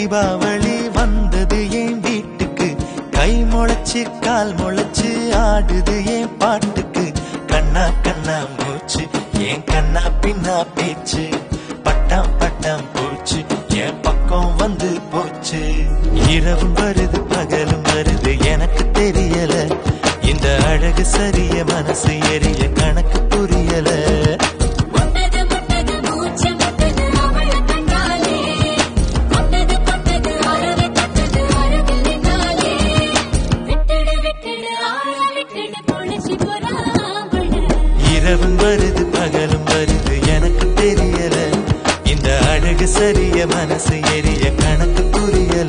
தீபாவளி வந்தது என் வீட்டுக்கு கை முளைச்சு கால் முளைச்சு ஆடுது என் பாட்டுக்கு கண்ணா கண்ணா மூச்சு என் கண்ணா பின்னா பேச்சு பட்டாம் பட்டாம் பூச்சு என் பக்கம் வந்து போச்சு இரவும் வருது பகலும் வருது எனக்கு தெரியல இந்த அழகு சரிய மனசு எரிய கணக்கு புரியல முட்டது முட்டது மூச்சு முட்டது அவள கண்டாலே முட்டது முட்டது அறவை தட்டது அருகில் நின்னாலே விட்டுடு விட்டுடு ஆள விட்டுடு பொழிச்சு போறாவள இரவும் வருது பகலும் வருது எனக்கு தெரியல இந்த அழகு சரிய மனசு எரிய கணக்கு புரியல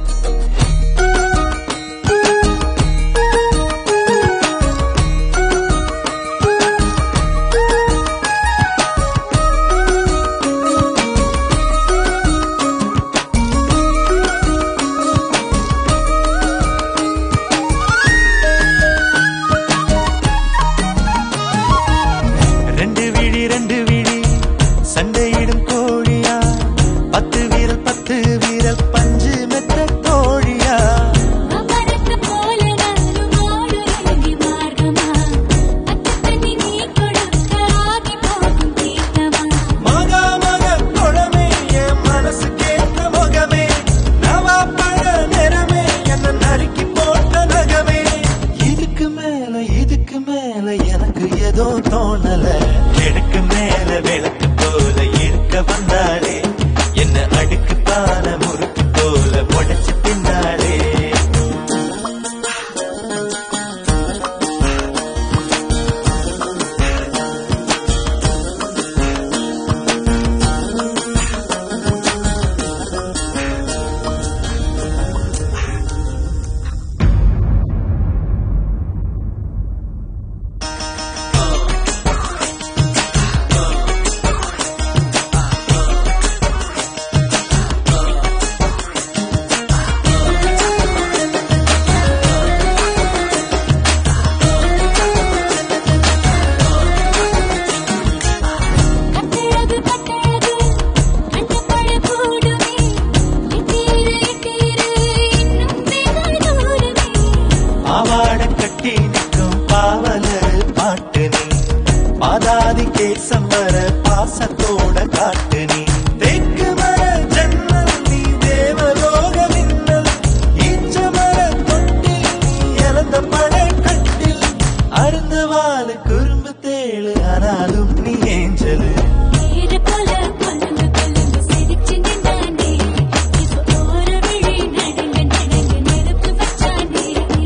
ரெண்டு விழி ரெண்டு விழி சண்டையிடும் கோழியா பத்து வீரல் பத்து வீரல் பஞ்சு மெத்த கோழியா அமரத்து போல நானும் ஓடுறேன் மார்க்கமா அத்து தண்ணி நீ கொடுக்க ஆகி போகும் தீர்த்தமா மகா மக குளமே என் மனசு கேட்ட முகமே நவா பழ நிறமே என்ன நறுக்கி போட்ட நகமே இதுக்கு மேல இதுக்கு மேல எனக்கு ஏதோ தோணல எனக்கு மேல விளக்கு போல இருக்க வந்தாளே என்ன அடுக்கு பான முறுக்கு போல உடைச்சு பின்னாலே கட்டழகு கட்டழகு கண்டபழ கூடுமே இத்தீரு இத்தீரு இன்னும் வெகு தூரமே பாவாட கட்டி நிற்கும் பாவலர் பாட்டு நீ பாதாதி கேசம் வர பாசத்தோட காட்டு நீ தெற்கு மர ஜன்னல் நீ தேவலோக மின்னல் ஈச்ச மர தொட்டில் நீ இழந்த பழ கட்டில் அருந்த வாழ குறும்பு தேழு ஆனாலும் நீ ஏஞ்சலு நீரு போல கொழுந்து கொழுந்து சிரிச்சு நின்னானே இப்போ ஓர விழி நடுங்க நடுங்க நெருப்பு வச்சானே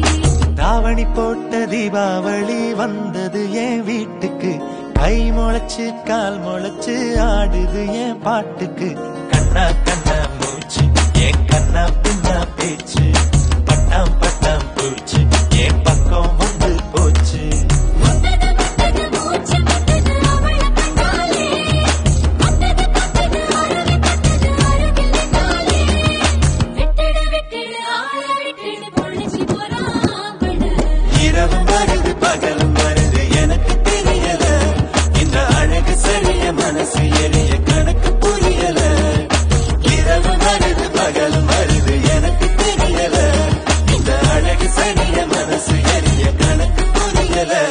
தாவணி போட்ட தீபாவளி வந்தது என் வீட்டுக்கு கை முளைச்சு கால் முளைச்சு ஆடுது என் பாட்டுக்கு கண்ணா கண்ணா மூச்சு என் கண்ணா பின்னா பேச்சு பட்டாம் பட்டாம் பூச்சு என் பக்கம் வந்து போச்சு முட்டது முட்டது மூச்சு முட்டது அவள கண்டாலே முட்டது முட்டது அறவை தட்டது அருகில் நின்னாலே விட்டுடு விட்டுடு ஆள விட்டுடு பொழிச்சு போறாவள இரவும் வருது பகலும் வருது எனக்கு தெரியல இந்த அழகு சரிய மனசு எரிய கணக்கு புரியல இரவு வருது பகலும் வருது எனக்கு தெரியல இந்த அழகு சரிய மனசு எரிய கணக்கு புரியல